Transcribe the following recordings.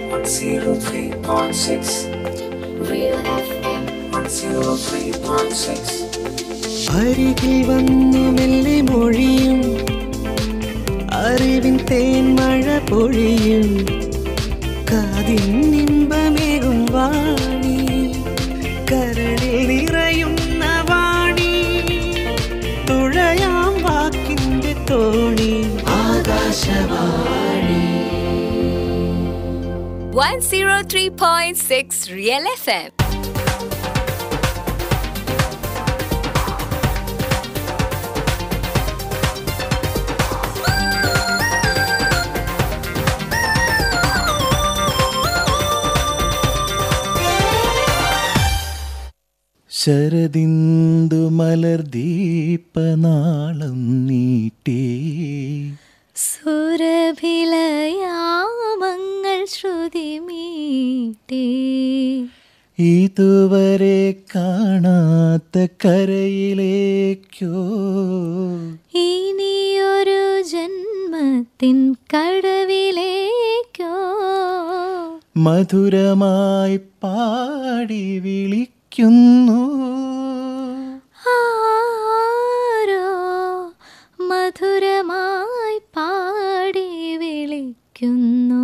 103.6 Real FM 103.6 അരികിൽ വന്നു മെല്ലെ മൊഴിയും അറിവിൻ തേൻമഴ പൊഴിയും കാതിൻ ഇമ്പമേകും വാണി കരളിൽ നിറയുന്ന വാണി തുഴയാം വാക്കിന്റെ തോണി ആകാശവാണി 103.6 Real FM. ശരദിന്ദു മലർദീപനാളം നീട്ടി സുരഭിലയാമങ്ങൾ ശ്രുതി മീട്ടി ഇതുവരെ കാണാത്ത കരയിലേക്കോ ഇനിയൊരു ജന്മത്തിൻ കടവിലേക്കോ മധുരമായി പാടി വിളിക്കുന്നു ആരോ മധുരമായി പാടി വിളിക്കുന്നു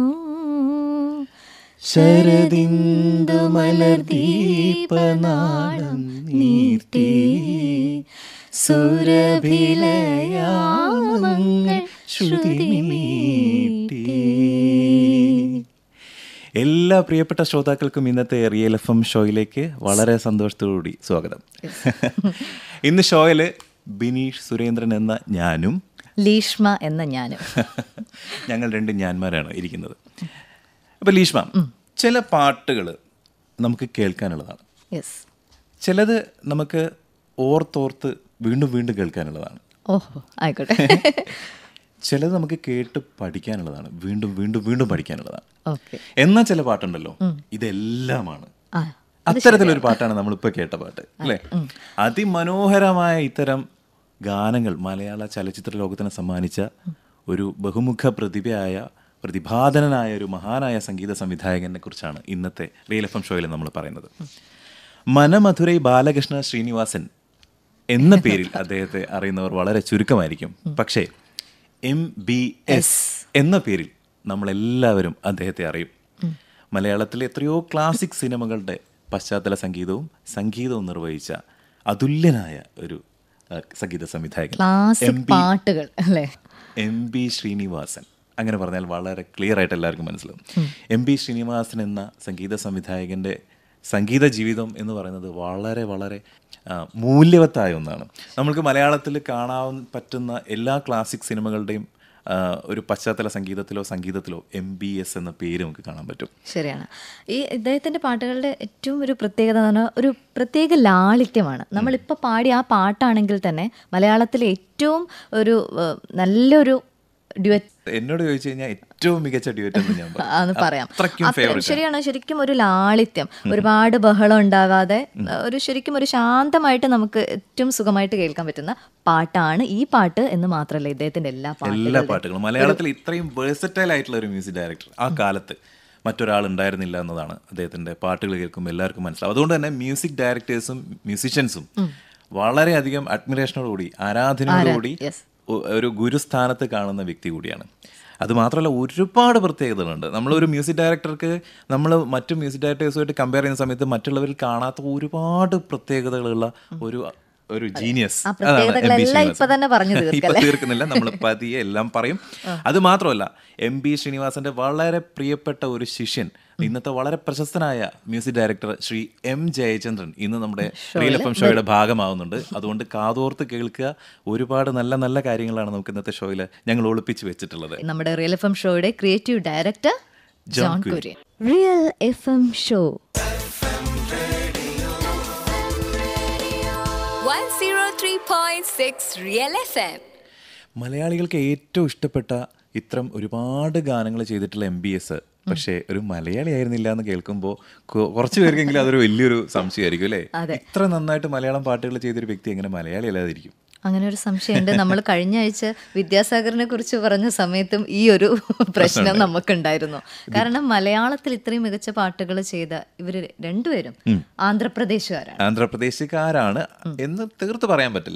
ശരദിന്ദു മലർദീപനാളം നീട്ടി സുരഭിലയാമങ്ങൾ ശ്രുതി മീട്ടി എല്ലാ പ്രിയപ്പെട്ട ശ്രോതാക്കൾക്കും ഇന്നത്തെ റിയൽ എഫ് എം ഷോയിലേക്ക് വളരെ സന്തോഷത്തോടുകൂടി സ്വാഗതം ഇന്ന് ഷോയില് ബിനീഷ് സുരേന്ദ്രൻ എന്ന ഞാനും ലീഷ്മ എന്ന ഞാനും ഞങ്ങൾ രണ്ട് ഞാന്മാരാണ് ഇരിക്കുന്നത് അപ്പോൾ ലീഷ്മ ചില പാട്ടുകൾ നമുക്ക് കേൾക്കാനുള്ളതാണ് യെസ് ചിലത് നമുക്ക് ഓർത്തോർത്ത് വീണ്ടും വീണ്ടും കേൾക്കാനുള്ളതാണ് ഓഹോ ആയിക്കോട്ടെ ചിലത് നമുക്ക് കേട്ട് പഠിക്കാനുള്ളതാണ് വീണ്ടും വീണ്ടും വീണ്ടും പഠിക്കാനുള്ളതാണ് ഓക്കെ എന്നാൽ ചില പാട്ടുണ്ടല്ലോ ഇതെല്ലാമാണ് ആ അത്തരത്തിലൊരു പാട്ടാണ് നമ്മളിപ്പോൾ കേട്ട പാട്ട് അല്ലേ അതിമനോഹരമായ ഇത്തരം ഗാനങ്ങൾ മലയാള ചലച്ചിത്ര ലോകത്തിന് സമ്മാനിച്ച ഒരു ബഹുമുഖ പ്രതിഭയായ പ്രതിഭാധനനായ ഒരു മഹാനായ സംഗീത സംവിധായകനെ കുറിച്ചാണ് ഇന്നത്തെ റിയൽ എഫ് എം ഷോയിൽ നമ്മൾ പറയുന്നത് മനമധുരൈ ബാലകൃഷ്ണ ശ്രീനിവാസൻ എന്ന പേരിൽ അദ്ദേഹത്തെ അറിയുന്നവർ വളരെ ചുരുക്കമായിരിക്കും പക്ഷേ എം ബി എസ് എന്ന പേരിൽ നമ്മളെല്ലാവരും അദ്ദേഹത്തെ അറിയും മലയാളത്തിലെ എത്രയോ ക്ലാസിക് സിനിമകളുടെ പശ്ചാത്തല സംഗീതവും സംഗീതവും നിർവഹിച്ച അതുല്യനായ ഒരു ആ, സംഗീത സംവിധായകൻ ക്ലാസിക് എം ബി പാട്ടുകൾ അല്ലേ എം ബി ശ്രീനിവാസൻ അങ്ങനെ പറഞ്ഞാൽ വളരെ ക്ലിയർ ആയിട്ട് എല്ലാവർക്കും മനസ്സിലാവും എം ബി ശ്രീനിവാസൻ എന്ന സംഗീത സംവിധായകൻ്റെ സംഗീത ജീവിതം എന്ന് പറയുന്നത് വളരെ വളരെ ആ, മൂല്യവത്തായ ഒന്നാണ് നമ്മൾക്ക് മലയാളത്തിൽ കാണാൻ പറ്റുന്ന എല്ലാ ക്ലാസിക് സിനിമകളുടെയും ആ, ഒരു പശ്ചാത്തല സംഗീതത്തിലോ സംഗീതത്തിലോ എം ബി എസ് എന്ന പേര് നമുക്ക് കാണാൻ പറ്റും ശരിയാണ് ഈ ഇദ്ദേഹത്തിൻ്റെ പാട്ടുകളുടെ ഏറ്റവും ഒരു പ്രത്യേകത എന്ന് പറഞ്ഞാൽ ഒരു പ്രത്യേക ലാളിത്യമാണ് നമ്മളിപ്പോൾ പാടിയ ആ പാട്ടാണെങ്കിൽ തന്നെ മലയാളത്തിലെ ഏറ്റവും ഒരു ഏഹ്, നല്ലൊരു ഡ്യുവറ്റ് എന്നോട് ചോദിച്ചു കഴിഞ്ഞാൽ ഏറ്റവും മികച്ച ഡ്യൂറ്റ് എന്ന് ഞാൻ പറയും. ആന്ന് പറയാം അത്രയ്ക്കും അത്ര- ഫേവറേറ്റ് ശരിയാണ് ശരിക്കും ഒരു ലാളിത്യം ഒരുപാട് ബഹളം ഉണ്ടാകാതെ ഒരു ശരിക്കും ഒരു ശാന്തമായിട്ട് നമുക്ക് ഏറ്റവും സുഖമായിട്ട് കേൾക്കാൻ പറ്റുന്ന പാട്ടാണ് ഈ പാട്ട് എന്ന് മാത്രമല്ല ഇദ്ദേഹത്തിന്റെ എല്ലാ എല്ലാ പാട്ടുകളും പാട്ടുകളും മലയാളത്തിൽ ഇത്രയും വേഴ്സറ്റൈൽ ആയിട്ടുള്ള ഒരു മ്യൂസിക് ഡയറക്ടർ ആ കാലത്ത് മറ്റൊരാൾ ഉണ്ടായിരുന്നില്ല എന്നതാണ് അദ്ദേഹത്തിന്റെ പാട്ടുകൾ കേൾക്കുമ്പോൾ എല്ലാവർക്കും മനസ്സിലാവും അതുകൊണ്ട് തന്നെ മ്യൂസിക് ഡയറക്ടേഴ്സും മ്യൂസിഷ്യൻസും വളരെയധികം അഡ്മിറേഷനോടുകൂടി ആരാധനയോടുകൂടി yes. ഒ- ഒരു ഗുരുസ്ഥാനത്ത് കാണുന്ന വ്യക്തി കൂടിയാണ് അത് മാത്രമല്ല ഒരുപാട് പ്രത്യേകതകളുണ്ട് നമ്മളൊരു മ്യൂസിക് ഡയറക്ടർക്ക് നമ്മൾ മറ്റു മ്യൂസിക് ഡയറക്ടേഴ്സുമായിട്ട് കമ്പയർ ചെയ്യുന്ന സമയത്ത് മറ്റുള്ളവരിൽ കാണാത്ത ഒരുപാട് പ്രത്യേകതകളുള്ള ഒരു ഒരു ജീനിയസ് ആ പ്രത്യേകതകളെല്ലാം ഇപ്പൊ തന്നെ പറഞ്ഞു ഇപ്പൊ തീർക്കല്ലേ? തീർക്കുന്നില്ല നമ്മൾ പതിയെ എല്ലാം പറയും അത് മാത്രമല്ല എം ബി ശ്രീനിവാസന്റെ വളരെ പ്രിയപ്പെട്ട ഒരു ശിഷ്യൻ ഇന്നത്തെ വളരെ പ്രശസ്തനായ music director Shri M Jayachandran ഇന്ന് നമ്മുടെ റിയൽ എഫ് എം ഷോയുടെ ഭാഗമാവുന്നുണ്ട് അതുകൊണ്ട് കാതോർത്ത് കേൾക്കുക ഒരുപാട് നല്ല നല്ല കാര്യങ്ങളാണ് നമുക്ക് ഇന്നത്തെ ഷോയിൽ ഞങ്ങൾ ഒളിപ്പിച്ച് വെച്ചിട്ടുള്ളത് നമ്മുടെ റിയൽ എഫ് എം ഷോയുടെ creative director John John Kurian. Kurian real F M show 103.6 Real FM. മലയാളികൾക്ക് ഏറ്റവും ഇഷ്ടപ്പെട്ട ഇത്തരം ഒരുപാട് ഗാനങ്ങൾ ചെയ്തിട്ടുള്ള എം ബി എസ് പക്ഷേ ഒരു മലയാളി ആയിരുന്നില്ല എന്ന് കേൾക്കുമ്പോൾ കുറച്ച് പേർക്കെങ്കിലും അതൊരു വലിയൊരു സംശയമായിരിക്കും അല്ലേ അതെ. ഇത്ര നന്നായിട്ട് മലയാളം പാട്ടുകൾ ചെയ്തൊരു വ്യക്തി എങ്ങനെ മലയാളി അല്ലാതിരിക്കും അങ്ങനെ ഒരു സംശയമുണ്ട് നമ്മൾ കഴിഞ്ഞ ആഴ്ച വിദ്യാസാഗറിനെ കുറിച്ച് പറഞ്ഞ സമയത്തും ഈ ഒരു പ്രശ്നം നമുക്കുണ്ടായിരുന്നു കാരണം മലയാളത്തിൽ ഇത്രയും മികച്ച പാട്ടുകൾ ചെയ്ത ഇവര് രണ്ടുപേരും ആന്ധ്രാപ്രദേശുകാരാണ് ആന്ധ്രാപ്രദേശുകാരാണ് എന്ന് തീർത്ത് പറയാൻ പറ്റില്ല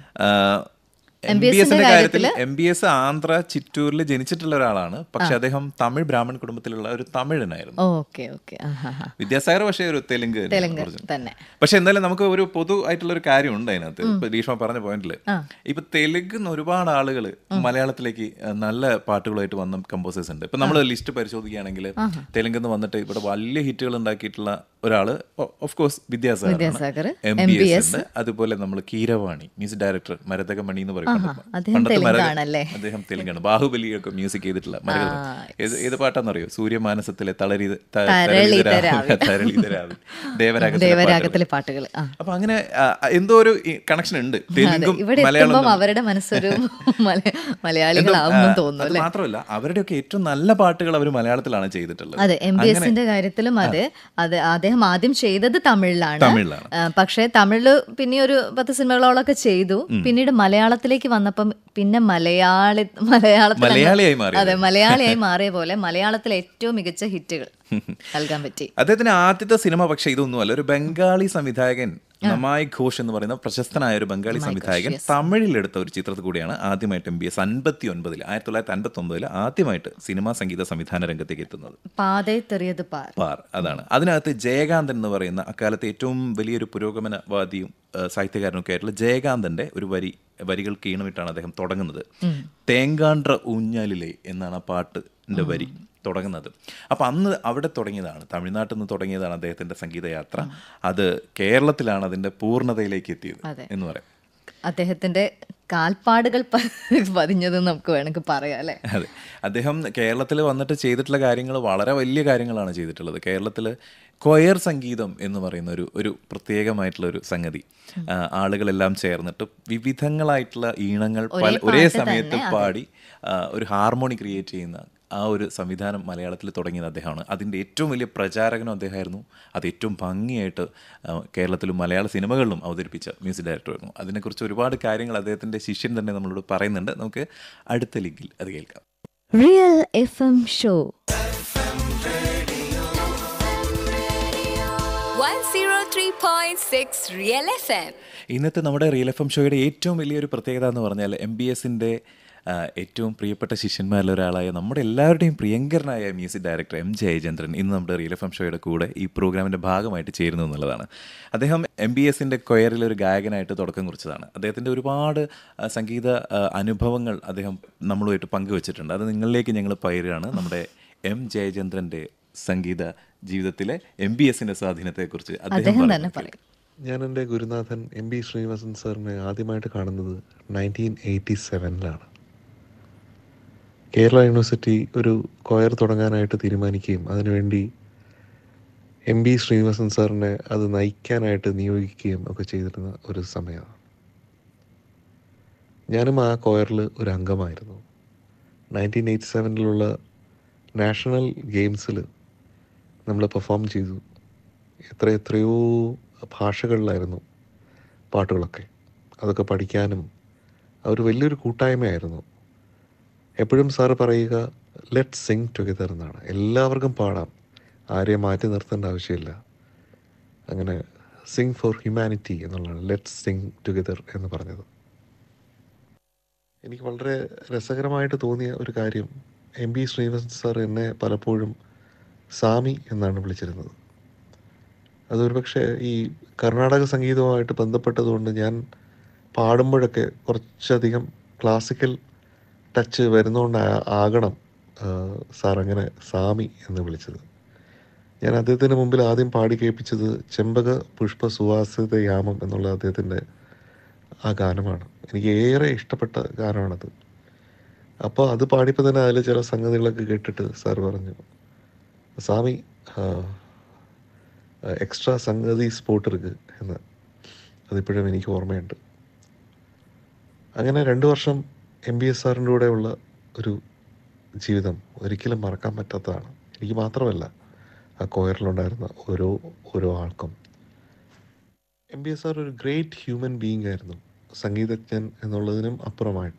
എം MBS ബി എസിന്റെ ന്റെ കാര്യത്തിൽ കാര്യത്തില് എം ബി എസ് ആന്ധ്ര ചിറ്റൂരിൽ ജനിച്ചിട്ടുള്ള ഒരാളാണ് പക്ഷെ അദ്ദേഹം തമിഴ് ബ്രാഹ്മൺ കുടുംബത്തിലുള്ള ഒരു തമിഴനായിരുന്നു ഓക്കെ ഓക്കെ വിദ്യാസാഗർ പക്ഷേ ഒരു തെലുങ്ക് തന്നെയാണ് തെലുങ്ക് original. തന്നെ പക്ഷെ എന്തായാലും നമുക്ക് ഒരു പൊതു ആയിട്ടുള്ള ഒരു കാര്യം ഉണ്ട് അതിനകത്ത് ഇപ്പൊ രീഷ്മ പറഞ്ഞ പോയിന്റില് ഇപ്പൊ തെലുങ്ക് ഒരുപാട് ആളുകൾ മലയാളത്തിലേക്ക് അഹ് നല്ല പാട്ടുകളായിട്ട് വന്ന കമ്പോസേഴ്സ് ഉണ്ട് ഇപ്പൊ നമ്മൾ ലിസ്റ്റ് പരിശോധിക്കുകയാണെങ്കിൽ തെലുങ്കിൽ നിന്ന് വന്നിട്ട് ഇവിടെ വലിയ ഹിറ്റുകൾ ഉണ്ടാക്കിയിട്ടുള്ള ഒരാള് of course Vidyasagar, Vidyasagar M B S ഉണ്ട് അതുപോലെ നമ്മൾ കീരവാണി മ്യൂസിക് ഡയറക്ടർ മരതകമണി എന്ന് പറയുന്നത് അദ്ദേഹം തെലുങ്കാണല്ലേ? അദ്ദേഹം തെലുങ്കാണ് ബാഹുബലിയൊക്കെ മ്യൂസിക് ചെയ്തിട്ടുള്ള മരകത ഏത് ഏത് പാട്ടാണെന്നറിയോ സൂര്യമാനസത്തിലെ തളരി ത- തരളിതരാവിൽ, തരളിതരാവിൽ ദേവരാഗത്തിലെ പാട്ടുകൾ. ദേവരാഗത്തിലെ പാട്ടുകൾ ആ അപ്പൊ അങ്ങനെ ആ, എന്തോ ഒരു കണക്ഷൻ ഉണ്ട് അതെ തെലുങ്കും ഇവിടെ മലയാളം എത്തുമ്പോൾ തമ്മിൽ. അവരുടെ മനസ്സൊരു മല- എന്തോ, മലയാളികളാവുന്നു ആ, തോന്നുന്നു അത് അല്ലേ മാത്രമല്ല അവരുടെയൊക്കെ ഏറ്റവും നല്ല പാട്ടുകൾ അവർ മലയാളത്തിലാണ് ചെയ്തിട്ടുള്ളത് അതെ എം ബി എസിന്റെ കാര്യത്തിലും അതെ അത് അദ്ദേഹം ആദ്യം ചെയ്തത് തമിഴിലാണ് തമിഴിലാണ്. ആ, പക്ഷേ തമിഴില് പിന്നെ ഒരു പത്ത് സിനിമകളോളൊക്കെ ചെയ്തു പിന്നീട് മലയാളത്തിലേക്ക് വന്നപ്പം പിന്നെ മലയാളി മലയാളത്തിൽ അങ്ങ് മലയാളിയായി മാറി അതെ മലയാളിയായി മാറിയ പോലെ മലയാളത്തിലെ ഏറ്റവും മികച്ച ഹിറ്റുകൾ നൽകാൻ പറ്റി അദ്ദേഹത്തിന്റെ ആദ്യത്തെ സിനിമ പക്ഷേ ഇതൊന്നുമല്ല ഒരു ബംഗാളി സംവിധായകൻ നമായി ഘോഷ് എന്ന് പറയുന്ന പ്രശസ്തനായ ഒരു ബംഗാളി സംവിധായകൻ തമിഴിലെടുത്ത ഒരു ചിത്രത്തിൽ കൂടിയാണ് ആദ്യമായിട്ട് എം ബി എസ് അൻപത്തി ഒൻപതിൽ ആയിരത്തി തൊള്ളായിരത്തി അൻപത്തി ഒമ്പതിൽ ആദ്യമായിട്ട് സിനിമാ സംഗീത സംവിധാന രംഗത്തേക്ക് എത്തുന്നത് പാതേ തെറിയത് പാർ പാർ അതാണ് അതിനകത്ത് ജയകാന്തൻ എന്ന് പറയുന്ന അക്കാലത്തെ ഏറ്റവും വലിയൊരു പുരോഗമനവാദിയും ആ, സാഹിത്യകാരനൊക്കെ ആയിട്ടുള്ള ജയകാന്തന്റെ ഒരു വരി വരികൾക്ക് ഈണമിട്ടാണ് അദ്ദേഹം തുടങ്ങുന്നത് തേങ്കാണ്ട്ര ഊഞ്ഞാലിലെ എന്നാണ് ആ പാട്ടിന്റെ വരി തുടങ്ങുന്നത് അപ്പൊ അന്ന് അവിടെ തുടങ്ങിയതാണ് തമിഴ്നാട്ടിൽ നിന്ന് തുടങ്ങിയതാണ് അദ്ദേഹത്തിന്റെ സംഗീതയാത്ര അത് കേരളത്തിലാണ് അതിന്റെ പൂർണ്ണതയിലേക്ക് എത്തിയത് അതെ. എന്ന് പറയാം അദ്ദേഹത്തിന്റെ കാൽപ്പാടുകൾ പ- പതിഞ്ഞതെന്ന് നമുക്ക് വേണമെങ്കിൽ പറയാം അല്ലെ അതെ അദ്ദേഹം കേരളത്തിൽ വന്നിട്ട് ചെയ്തിട്ടുള്ള കാര്യങ്ങൾ വളരെ വലിയ കാര്യങ്ങളാണ് ചെയ്തിട്ടുള്ളത് കേരളത്തിൽ കൊയർ സംഗീതം എന്ന് പറയുന്ന ഒരു ഒരു പ്രത്യേകമായിട്ടുള്ള ഒരു സംഗതി ആ, ആളുകളെല്ലാം ചേർന്നിട്ട് വിവിധങ്ങളായിട്ടുള്ള ഈണങ്ങൾ പല ഒരേ പാട്ട് സമയത്ത് തന്നെ, അതെ. പാടി ആ, ഒരു ഹാർമോണി ക്രിയേറ്റ് ചെയ്യുന്ന ആ ഒരു സംവിധാനം മലയാളത്തിൽ തുടങ്ങിയത് അദ്ദേഹമാണ് അതിൻ്റെ ഏറ്റവും വലിയ പ്രചാരകനും അദ്ദേഹമായിരുന്നു അത് ഏറ്റവും ഭംഗിയായിട്ട് ആ, കേരളത്തിലും മലയാള സിനിമകളിലും അവതരിപ്പിച്ച മ്യൂസിക് ഡയറക്ടറായിരുന്നു അതിനെക്കുറിച്ച് ഒരുപാട് കാര്യങ്ങൾ അദ്ദേഹത്തിൻ്റെ ശിഷ്യൻ തന്നെ നമ്മളോട് പറയുന്നുണ്ട് നമുക്ക് അടുത്ത ലിങ്കിൽ അത് കേൾക്കാം real F M show 103.6 Real FM. ഇന്നത്തെ നമ്മുടെ റിയൽ എഫ് എം ഷോയുടെ ഏറ്റവും വലിയൊരു പ്രത്യേകത എന്ന് പറഞ്ഞാൽ എം ബി എസിൻ്റെ ഏറ്റവും പ്രിയപ്പെട്ട ശിഷ്യന്മാരിൽ ഒരാളായ നമ്മുടെ എല്ലാവരുടെയും പ്രിയങ്കരനായ മ്യൂസിക് ഡയറക്ടർ എം ജയചന്ദ്രൻ ഇന്ന് നമ്മുടെ റിയൽ എഫ് എം ഷോയുടെ കൂടെ ഈ പ്രോഗ്രാമിൻ്റെ ഭാഗമായിട്ട് ചേരുന്നു എന്നുള്ളതാണ് അദ്ദേഹം എം ബി എസിൻ്റെ കൊയറിൽ ഒരു ഗായകനായിട്ട് തുടക്കം കുറിച്ചതാണ് അദ്ദേഹത്തിൻ്റെ ഒരുപാട് ആ, സംഗീത ആ, അനുഭവങ്ങൾ അദ്ദേഹം നമ്മളുമായിട്ട് പങ്കുവച്ചിട്ടുണ്ട് അത് നിങ്ങളിലേക്ക് ഞങ്ങൾ പകരുകയാണ് നമ്മുടെ എം ജയചന്ദ്രൻ്റെ സംഗീത ജീവിതത്തിലെ എം ബി എസിൻ്റെ സ്വാധീനത്തെക്കുറിച്ച് അദ്ദേഹം അദ്ദേഹം തന്നെ പറഞ്ഞു പറയും ഞാൻ എൻ്റെ ഗുരുനാഥൻ എം ബി ശ്രീനിവാസൻ സാറിനെ ആദ്യമായിട്ട് കാണുന്നത് നയൻറ്റീൻ എയ്റ്റി സെവനിലാണ് കേരള യൂണിവേഴ്സിറ്റി ഒരു കൊയർ തുടങ്ങാനായിട്ട് തീരുമാനിക്കുകയും അതിനുവേണ്ടി എം ബി ശ്രീനിവാസൻ സാറിനെ അത് നയിക്കാനായിട്ട് നിയോഗിക്കുകയും ഒക്കെ ചെയ്തിരുന്ന ഒരു സമയമാണ് ഞാനും ആ കൊയറിൽ ഒരു അംഗമായിരുന്നു നയൻറ്റീൻ എയ്റ്റി സെവനിലുള്ള നാഷണൽ ഗെയിംസിൽ നമ്മൾ പെർഫോം ചെയ്തു എത്ര എത്രയോ ഭാഷകളിലായിരുന്നു പാട്ടുകളൊക്കെ അതൊക്കെ പഠിക്കാനും ആ ഒരു വലിയൊരു കൂട്ടായ്മയായിരുന്നു എപ്പോഴും സാറ് പറയുക ലെറ്റ് സിങ് ടുഗെദർ എന്നാണ് എല്ലാവർക്കും പാടാം ആരെയും മാറ്റി നിർത്തേണ്ട ആവശ്യമില്ല അങ്ങനെ സിങ് ഫോർ ഹ്യൂമാനിറ്റി എന്നുള്ളതാണ് ലെറ്റ് സിങ് ടുഗെദർ എന്ന് പറഞ്ഞത് എനിക്ക് വളരെ രസകരമായിട്ട് തോന്നിയ ഒരു കാര്യം എം ബി ശ്രീനിവാസൻ സാർ എന്നെ പലപ്പോഴും സാമി എന്നാണ് വിളിച്ചിരുന്നത് അതൊരു പക്ഷേ ഈ കർണാടക സംഗീതവുമായിട്ട് ബന്ധപ്പെട്ടതുകൊണ്ട് ഞാൻ പാടുമ്പോഴൊക്കെ കുറച്ചധികം ക്ലാസിക്കൽ ടച്ച് വരുന്നതുകൊണ്ട് ആ- ആകണം ആ, സാർ അങ്ങനെ സാമി എന്ന് വിളിച്ചത് ഞാൻ അദ്ദേഹത്തിന് മുമ്പിൽ ആദ്യം പാടി കേൾപ്പിച്ചത് ചെമ്പക പുഷ്പ സുവാസിത യാമം എന്നുള്ള അദ്ദേഹത്തിൻ്റെ ആ ഗാനമാണ് എനിക്ക് ഏറെ ഇഷ്ടപ്പെട്ട ഗാനമാണത് അപ്പോൾ അത് പാടിയപ്പോൾ തന്നെ അതിൽ ചില സംഗതികളൊക്കെ കേട്ടിട്ട് സാർ പറഞ്ഞു സ്വാമി എക്സ്ട്രാ സംഗതി സ്പോട്ട് ഇருக்கு എന്ന് അതിപ്പോഴും എനിക്ക് ഓർമ്മയുണ്ട് അങ്ങനെ രണ്ട് വർഷം എം ബി എസ് സാറിൻ്റെ കൂടെയുള്ള ഒരു ജീവിതം ഒരിക്കലും മറക്കാൻ പറ്റാത്തതാണ് എനിക്ക് മാത്രമല്ല ആ കോയറിലുണ്ടായിരുന്ന ഓരോ ഓരോ ആൾക്കും എം ബി എസ് സാർ ഒരു ഗ്രേറ്റ് ഹ്യൂമൻ ബീയിങ് ആയിരുന്നു സംഗീതജ്ഞൻ എന്നുള്ളതിനും അപ്പുറമായിട്ട്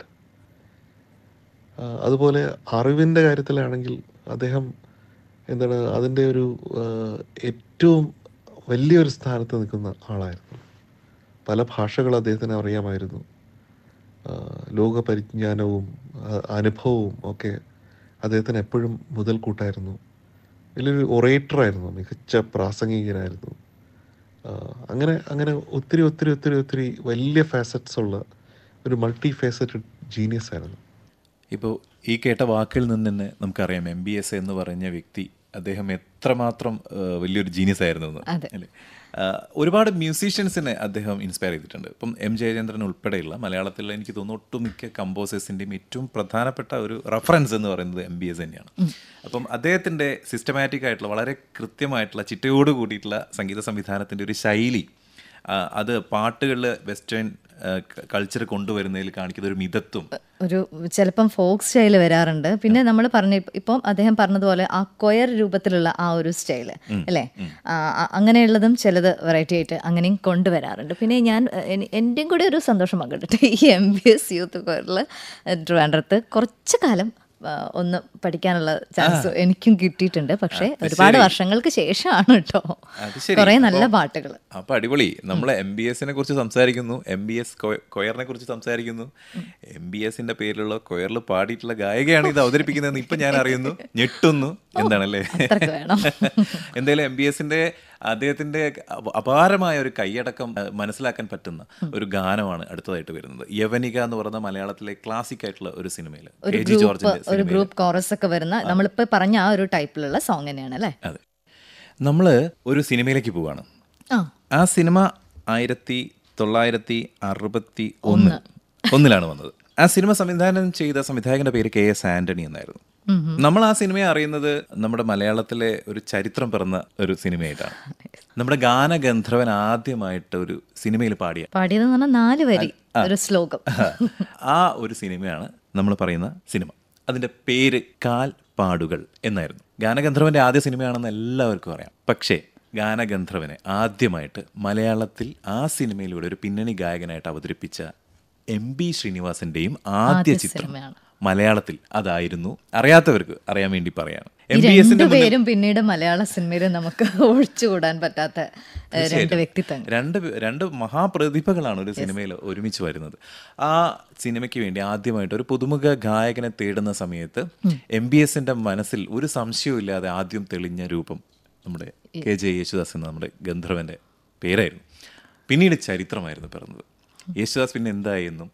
ആ, അതുപോലെ അറിവിൻ്റെ കാര്യത്തിലാണെങ്കിൽ അദ്ദേഹം എന്താണ് അതിൻ്റെ ഒരു ആ, ഏറ്റവും വലിയൊരു സ്ഥാനത്ത് നിൽക്കുന്ന ആളായിരുന്നു പല ഭാഷകൾ അദ്ദേഹത്തിന് അറിയാമായിരുന്നു ആ, ലോക പരിജ്ഞാനവും ആ, അനുഭവവും ഒക്കെ അദ്ദേഹത്തിന് എപ്പോഴും മുതൽക്കൂട്ടായിരുന്നു വലിയൊരു ഒറേറ്ററായിരുന്നു മികച്ച പ്രാസംഗികനായിരുന്നു ആ, അങ്ങനെ അങ്ങനെ ഒത്തിരി ഒത്തിരി ഒത്തിരി ഒത്തിരി വലിയ ഫാസറ്റ്സ് ഉള്ള ഒരു മൾട്ടി ഫേസറ്റഡ് ജീനിയസ് ആയിരുന്നു ഇപ്പോൾ ഈ കേട്ട വാക്കിൽ നിന്ന് തന്നെ നമുക്കറിയാം എം ബി എസ് എന്ന് പറഞ്ഞ വ്യക്തി അദ്ദേഹം എത്രമാത്രം ആ, വലിയൊരു ജീനിയസ് ആയിരുന്നു എന്ന് അതെ. അല്ലേ ആ, ഒരുപാട് മ്യൂസീഷ്യൻസിനെ അദ്ദേഹം ഇൻസ്പയർ ചെയ്തിട്ടുണ്ട് ഇപ്പം എം ജയചന്ദ്രൻ ഉൾപ്പെടെയുള്ള മലയാളത്തിലുള്ള എനിക്ക് തോന്നുന്നു ഒട്ടുമിക്ക കമ്പോസേഴ്സിൻ്റെയും ഏറ്റവും പ്രധാനപ്പെട്ട ഒരു റെഫറൻസ് എന്ന് പറയുന്നത് എം ബി എസ് തന്നെയാണ് അപ്പം അദ്ദേഹത്തിൻ്റെ സിസ്റ്റമാറ്റിക് ആയിട്ടുള്ള വളരെ കൃത്യമായിട്ടുള്ള ചിട്ടയോട് കൂടിയിട്ടുള്ള സംഗീത സംവിധാനത്തിൻ്റെ ഒരു ശൈലി ആ, അത് പാട്ടുകളിൽ വെസ്റ്റേൺ കൾച്ചർ കൊണ്ടുവരുന്നതിൽ കാണിക്കുന്ന ഒരു മിതത്വം ഒരു ചിലപ്പം ഫോക്ക് സ്റ്റൈൽ വരാറുണ്ട് പിന്നെ നമ്മൾ പറഞ്ഞ ഇപ്പം അദ്ദേഹം പറഞ്ഞതുപോലെ ആ കൊയർ രൂപത്തിലുള്ള ആ ഒരു സ്റ്റൈല് അല്ലേ ആ, ആ- അങ്ങനെയുള്ളതും ചിലത് വെറൈറ്റി ആയിട്ട് അങ്ങനെയും കൊണ്ടുവരാറുണ്ട് പിന്നെ ഞാൻ എനി- എൻ്റെയും കൂടി ഒരു സന്തോഷം പങ്കിട്ടെ ഈ എം ബി എസ് യൂത്ത് കൊയറിൽ ട്രിവാൻഡ്രത്ത് കുറച്ച് കാലം ആ, ഒന്ന് പഠിക്കാനുള്ള ചാൻസ് എനിക്കും കിട്ടിയിട്ടുണ്ട് പക്ഷേ ഒരുപാട് വർഷങ്ങൾക്ക് ശേഷമാണ് കേട്ടോ അത് ശരി. കുറേ നല്ല അപ്പൊ- പാട്ടുകൾ അപ്പൊ അടിപൊളി നമ്മൾ എം ബി എസിനെ കുറിച്ച് സംസാരിക്കുന്നു എം ബി എസ് കൊയറിനെ കുറിച്ച് സംസാരിക്കുന്നു എം ബി എസിന്റെ പേരിലുള്ള കൊയറിൽ പാടിയിട്ടുള്ള ഗായികയാണ് ഇത് അവതരിപ്പിക്കുന്നതെന്ന് ഇപ്പൊ ഞാൻ അറിയുന്നു ഞെട്ടുന്നു എന്താണല്ലേ അത്രയ്ക്ക് വേണം. എന്തായാലും എം ബി എസിന്റെ അദ്ദേഹത്തിന്റെ അപ- അപാരമായ ഒരു കൈയടക്കം അഹ്, മനസ്സിലാക്കാൻ പറ്റുന്ന ഒരു ഗാനമാണ് അടുത്തതായിട്ട് വരുന്നത് യവനിക എന്ന് പറയുന്ന മലയാളത്തിലെ ക്ലാസിക് ആയിട്ടുള്ള ഒരു സിനിമയിൽ ഒരു കെ ജി ഗ്രൂപ്പ് ജോർജിന്റെ ഒരു സിനിമയിൽ ഗ്രൂപ്പ് കോറസ് ഒക്കെ വരുന്ന നമ്മളിപ്പോൾ പറഞ്ഞ ആ ഒരു ടൈപ്പിലുള്ള സോങ് തന്നെയാണ് അല്ലേ അതെ നമ്മൾ ഒരു സിനിമയിലേക്ക് പോവാണ് ആ ആ സിനിമ ആയിരത്തി തൊള്ളായിരത്തി അറുപത്തി ഒന്ന് ഒന്നിലാണ് വന്നത് ആ സിനിമ സംവിധാനം ചെയ്ത സംവിധായകന്റെ പേര് കെ എസ് ആന്റണി എന്നായിരുന്നു നമ്മൾ ആ സിനിമയെ അറിയുന്നത് നമ്മുടെ മലയാളത്തിലെ ഒരു ചരിത്രം പിറന്ന ഒരു സിനിമയായിട്ടാണ് നമ്മുടെ ഗാനഗന്ധർവൻ ആദ്യമായിട്ട് ഒരു സിനിമയിൽ പാടിയ പാടിയതെന്ന് പറഞ്ഞാൽ നാല് വരി ഒരു ശ്ലോകം ആ ഒരു സിനിമയാണ് നമ്മൾ പറയുന്ന സിനിമ അതിൻ്റെ പേര് കാൽ പാടുകൾ എന്നായിരുന്നു ഗാനഗന്ധർവൻ്റെ ആദ്യ സിനിമയാണെന്ന് എല്ലാവർക്കും അറിയാം പക്ഷേ ഗാനഗന്ധർവനെ ആദ്യമായിട്ട് മലയാളത്തിൽ ആ സിനിമയിലൂടെ ഒരു പിന്നണി ഗായകനായിട്ട് അവതരിപ്പിച്ച എം ബി ശ്രീനിവാസന്റെയും ആദ്യ ചിത്രം സിനിമയാണ്. മലയാളത്തിൽ അതായിരുന്നു അറിയാത്തവർക്ക് അറിയാൻ വേണ്ടി പറയാണ് ഈ എം ബി എസിന്റെ രണ്ടുപേരും പിന്നീട് മലയാള സിനിമയിൽ നമുക്ക് ഒഴിച്ചുകൂടാൻ പറ്റാത്ത ഏഹ്, രണ്ട് വ്യക്തിത്വങ്ങൾ രണ്ട് പേ- രണ്ട് മഹാപ്രതിഭകളാണ് ഒരു സിനിമയിൽ ഒരുമിച്ച് വരുന്നത് ആ സിനിമയ്ക്ക് വേണ്ടി ആദ്യമായിട്ട് ഒരു പുതുമുഖ ഗായകനെ തേടുന്ന സമയത്ത് എം ബി എസിന്റെ മനസ്സിൽ ഒരു സംശയവും ഇല്ലാതെ ആദ്യം തെളിഞ്ഞ രൂപം നമ്മുടെ കെ ജെ യേശുദാസ് എന്ന നമ്മുടെ ഗന്ധർവന്റെ പേരായിരുന്നു പിന്നീട് ചരിത്രമായിരുന്നു പിറന്നത് യേശുദാസ് പിന്നെ എന്തായെന്നും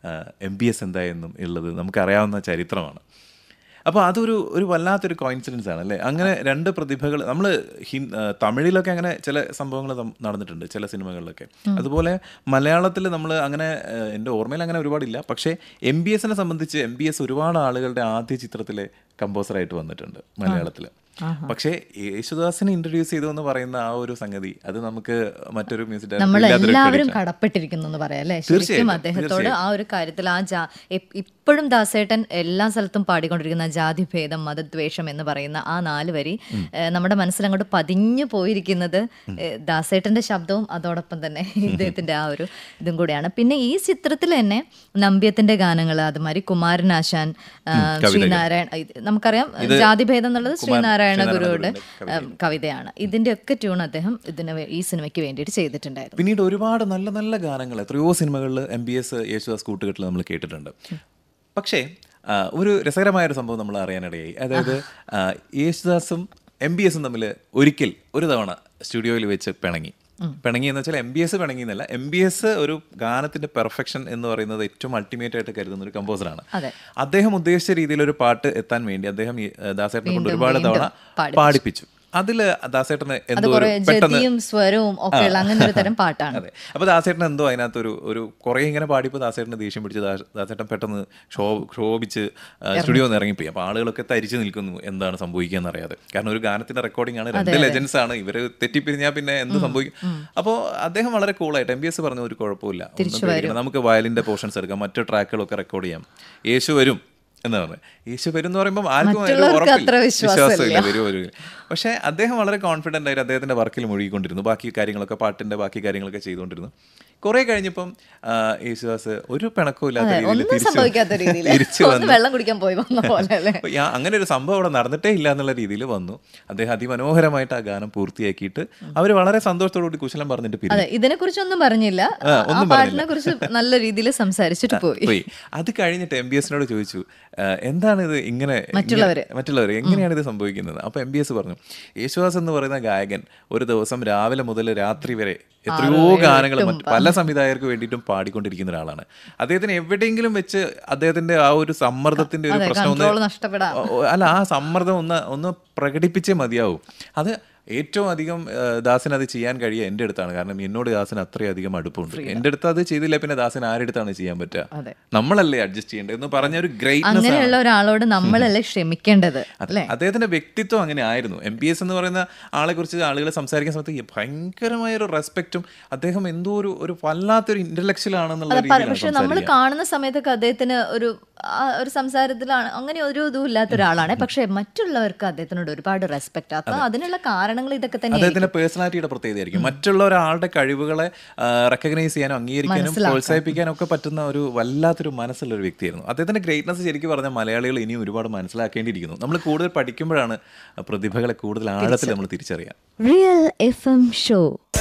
എം ബി എസ് എന്തായെന്നും ഉള്ളത് നമുക്കറിയാവുന്ന ചരിത്രമാണ് അപ്പോൾ അതൊരു ഒരു വല്ലാത്തൊരു കോയിൻസിഡൻസ് ആണ് അല്ലേ അങ്ങനെ രണ്ട് പ്രതിഭകൾ നമ്മൾ ഹിൻ ആ, തമിഴിലൊക്കെ അങ്ങനെ ചില സംഭവങ്ങൾ നം- നടന്നിട്ടുണ്ട് ചില സിനിമകളിലൊക്കെ അതുപോലെ മലയാളത്തിൽ നമ്മൾ അങ്ങനെ ആ, എൻ്റെ ഓർമ്മയിൽ അങ്ങനെ ഒരുപാടില്ല പക്ഷേ എം ബി എസിനെ സംബന്ധിച്ച് എം ബി എസ് ഒരുപാട് ആളുകളുടെ ആദ്യ ചിത്രത്തിലെ കമ്പോസറായിട്ട് വന്നിട്ടുണ്ട് മലയാളത്തിൽ പക്ഷേ യേശുദാസിനെ ഇൻട്രൊഡ്യൂസ് ചെയ്തു എന്ന് പറയുന്ന ആ ഒരു സംഗതി അത് നമുക്ക് മറ്റൊരു മ്യൂസിക് നമ്മൾ ഡയറക്ടർ എല്ലാവരും കടപ്പെട്ടിരിക്കുന്നു എന്ന് പറയാം അല്ലേ ശരിക്കും തീർച്ചയായിട്ടും, അദ്ദേഹത്തോട് ആ ഒരു കാര്യത്തിൽ ആ ജാ എപ്- ഇപ്പോഴും ദാസേട്ടൻ എല്ലാ സ്ഥലത്തും പാടിക്കൊണ്ടിരിക്കുന്ന ജാതിഭേദം മതദ്വേഷം എന്ന് പറയുന്ന ആ നാല് വരി ഏഹ്, നമ്മുടെ മനസ്സിൽ അങ്ങോട്ട് പതിഞ്ഞു പോയിരിക്കുന്നത് ഏഹ്, ദാസേട്ടന്റെ ശബ്ദവും അതോടൊപ്പം തന്നെ ഇദ്ദേഹത്തിന്റെ ആ ഒരു ഇതും കൂടിയാണ് പിന്നെ ഈ ചിത്രത്തിൽ തന്നെ നമ്പ്യത്തിന്റെ ഗാനങ്ങൾ അതുമാതിരി കുമാരനാശാൻ ആ, ശ്രീനാരായണ ഇത് നമുക്കറിയാം ജാതിഭേദം എന്നുള്ളത് ശ്രീനാരായണ ഗുരുവിടെ കവിതയാണ് ഇതിന്റെ ഒക്കെ ട്യൂൺ അദ്ദേഹം ഇതിന് വേ- ഈ സിനിമയ്ക്ക് വേണ്ടിയിട്ട് ചെയ്തിട്ടുണ്ടായിരുന്നു പിന്നീട് ഒരുപാട് നല്ല നല്ല ഗാനങ്ങൾ എത്രയോ സിനിമകളിൽ എം ബി എസ് യേശുദാസ് കൂട്ടുകെട്ടിൽ നമ്മൾ കേട്ടിട്ടുണ്ട് പക്ഷേ ആ, ഒരു രസകരമായ ഒരു സംഭവം നമ്മൾ അറിയാനിടയായി അതായത് ആ, യേശുദാസും എം ബി എസും തമ്മിൽ ഒരിക്കൽ ഒരു തവണ സ്റ്റുഡിയോയിൽ വെച്ച് പിണങ്ങി പിണങ്ങി എന്ന് വെച്ചാൽ എം ബി എസ് പിണങ്ങി എന്നല്ല എം ബി എസ് ഒരു ഗാനത്തിന്റെ പെർഫെക്ഷൻ എന്ന് പറയുന്നത് ഏറ്റവും അൾട്ടിമേറ്റ് ആയിട്ട് കരുതുന്ന ഒരു കമ്പോസറാണ് അതെ. അദ്ദേഹം ഉദ്ദേശിച്ച രീതിയിൽ ഒരു പാട്ട് എത്താൻ വേണ്ടി അദ്ദേഹം ഈ, ഏ, ദാസേട്ടനെ കൊണ്ട് വീണ്ടും ഒരുപാട് വീണ്ടും തവണ പാടിപ്പിച്ചു. പാടിപ്പിച്ചു അതില് ദാസേട്ടന് അത് എന്തോ ഒരു കുറെ പെട്ടെന്ന് ജതിയും സ്വരവും ഒക്കെയുള്ള അങ്ങനെ ഒരു തരം പാട്ടാണ് അതെ അപ്പൊ ദാസേട്ടൻ എന്തോ അതിനകത്ത് ഒരു ഒരു കുറെ ഇങ്ങനെ പാടിയപ്പോൾ ദാസേട്ടന് ദേഷ്യം പിടിച്ച് ദാ- ദാസേട്ടൻ പെട്ടെന്ന് ക്ഷോ ക്ഷോഭിച്ച് സ്റ്റുഡിയോ നിന്ന് ഇറങ്ങിപ്പോയി അപ്പൊ ആളുകളൊക്കെ തരിച്ചു നിൽക്കുന്നു എന്താണ് സംഭവിക്കുക അറിയാതെ കാരണം ഒരു ഗാനത്തിന്റെ റെക്കോർഡിംഗ് ആണ് രണ്ട് ലെജൻസ് ആണ് ഇവര് തെറ്റിപ്പിരിഞ്ഞാൽ പിന്നെ എന്ത് സംഭവിക്കും അപ്പോൾ അദ്ദേഹം വളരെ കൂളായിട്ട് എം ബി എസ് പറഞ്ഞു ഒരു കുഴപ്പമില്ല ഒന്നും പേടിക്കണ്ട. നമുക്ക് വയലിന്റെ പോർഷൻസ് എടുക്കാം മറ്റു ട്രാക്കുകളൊക്കെ റെക്കോർഡ് ചെയ്യാം യേശു വരും എന്ന് പറഞ്ഞു യേശു വരും എന്ന് പറയുമ്പോൾ ആർക്കും ഒരു മറ്റുള്ളവർക്ക് ഉറപ്പില്ല. അത്ര വിശ്വാസമില്ല. വിശ്വാസമില്ല വരുമോ വരും പക്ഷേ അദ്ദേഹം വളരെ കോൺഫിഡൻ്റ് ആയിട്ട് അദ്ദേഹത്തിൻ്റെ വർക്കിൽ മുഴുകിക്കൊണ്ടിരുന്നു ബാക്കി കാര്യങ്ങളൊക്കെ പാട്ടിൻ്റെ ബാക്കി കാര്യങ്ങളൊക്കെ ചെയ്തുകൊണ്ടിരുന്നു കുറേ കഴിഞ്ഞപ്പം ആ, യേശുദാസ് ഒരു പിണക്കവും ഇല്ലാത്ത അതെ, രീതിയിൽ ഒന്നും തിരിച്ചു സംഭവിക്കാത്ത വന്നു. രീതിയിൽ തിരിച്ചു ഒന്ന് വന്നു വെള്ളം കുടിക്കാൻ പോയി വന്ന പോലെ അല്ലേ അപ്പൊ ഞാൻ അങ്ങനെ ഒരു സംഭവം അവിടെ നടന്നിട്ടേ ഇല്ല എന്നുള്ള രീതിയിൽ വന്നു അദ്ദേഹം അതിമനോഹരമായിട്ട് ആ ഗാനം പൂർത്തിയാക്കിയിട്ട് അവർ വളരെ സന്തോഷത്തോടുകൂടി കുശലം പറഞ്ഞിട്ട് പിരിഞ്ഞു അതെ ഇതിനെ കുറിച്ചൊന്നും പറഞ്ഞില്ല ആ, ആ ഒന്നും പാട്ടിനെ കുറിച്ച് നല്ല രീതിയിൽ സംസാരിച്ചിട്ട് പോയി പോയി അത് കഴിഞ്ഞിട്ട് എം ബി എസിനോട് ചോദിച്ചു "ആ, എന്താണ് ഇത് ഇങ്ങനെ മറ്റുള്ളവര്. ഇങ്ങനെ- മറ്റുള്ളവർ എങ്ങനെയാണ് ഇത് സംഭവിക്കുന്നത് അപ്പൊ എം ബി എസ് പറഞ്ഞു യേശുദാസ് എന്ന് പറയുന്ന ഗായകൻ ഒരു ദിവസം രാവിലെ മുതൽ രാത്രി വരെ എത്രയോ ഗാനങ്ങൾ മറ്റ് പല സംവിധായകർക്ക് വേണ്ടിയിട്ടും പാടിക്കൊണ്ടിരിക്കുന്ന ഒരാളാണ് അദ്ദേഹത്തിന് എവിടെയെങ്കിലും വെച്ച് അദ്ദേഹത്തിന്റെ ആ ഒരു സമ്മർദ്ദത്തിന്റെ ഒരു അതെ, പ്രശ്നം control ഒന്ന് നഷ്ടപ്പെടാം. ഓ, ഓ, അല്ല ആ സമ്മർദ്ദം ഒന്ന് ഒന്ന് പ്രകടിപ്പിച്ചേ മതിയാവും അത് ഏറ്റവും അധികം ആ, ദാസിന് അത് ചെയ്യാൻ കഴിയുക എൻ്റെ അടുത്താണ് കാരണം എന്നോട് ദാസിന് അത്രയധികം അടുപ്പമുണ്ട് എൻ്റെ അടുത്ത് അത് ചെയ്തില്ല പിന്നെ ദാസിന് ആരുടെ അടുത്താണ് ചെയ്യാൻ പറ്റുക അതെ. നമ്മളല്ലേ അഡ്ജസ്റ്റ് ചെയ്യേണ്ടത് എന്ന് പറഞ്ഞ ഒരു ഗ്രേറ്റ്നെസ് അങ്ങനെയുള്ള ഒരാളോട് നമ്മളല്ലേ ക്ഷമിക്കേണ്ടത് അല്ലേ അദ്ദേഹത്തിന്റെ വ്യക്തിത്വം അങ്ങനെ ആയിരുന്നു എം പി എസ് എന്ന് പറയുന്ന ആളെ കുറിച്ച് ആളുകൾ സംസാരിക്കുന്ന സമയത്ത് ഈ ഭയങ്കരമായ ഒരു റെസ്പെക്റ്റും അദ്ദേഹം എന്തോ ഒരു ഒരു വല്ലാത്തൊരു ഇന്റലക്ച്വൽ ആണെന്നുള്ള അതെ പ- രീതിയിലാണ് പക്ഷെ നമ്മൾ സംസാരിക്കുക. കാണുന്ന സമയത്തൊക്കെ അദ്ദേഹത്തിന് ഒരു ആ, ഒരു സംസാരത്തിലാണ് അങ്ങനെ ഒരു ഇതും ഇല്ലാത്ത ഒരാളാണ് പക്ഷെ മറ്റുള്ളവർക്ക് അദ്ദേഹത്തിനോട് ഒരുപാട് റെസ്പെക്ട് അപ്പൊ അതിനുള്ള കാരണങ്ങൾ ഇതൊക്കെ തന്നെ അദ്ദേഹത്തിന്റെ പേഴ്സണാലിറ്റിയുടെ പ്രത്യേകതയായിരിക്കും മറ്റുള്ള ഒരാളുടെ കഴിവുകളെ റെക്കഗ്നൈസ് ചെയ്യാനും അംഗീകരിക്കാനും പ്രോത്സാഹിപ്പിക്കാനും ഒക്കെ പറ്റുന്ന ഒരു വല്ലാത്തൊരു മനസ്സുള്ള ഒരു വ്യക്തിയായിരുന്നു അദ്ദേഹത്തിന്റെ ഗ്രേറ്റ്നസ് ശരിക്കും പറഞ്ഞാൽ മലയാളികൾ ഇനിയും ഒരുപാട് മനസ്സിലാക്കേണ്ടിയിരിക്കുന്നു നമ്മൾ കൂടുതൽ പഠിക്കുമ്പോഴാണ് പ്രതിഭകളെ കൂടുതൽ ആഴത്തിൽ നമ്മൾ തിരിച്ചറിയാം real F M show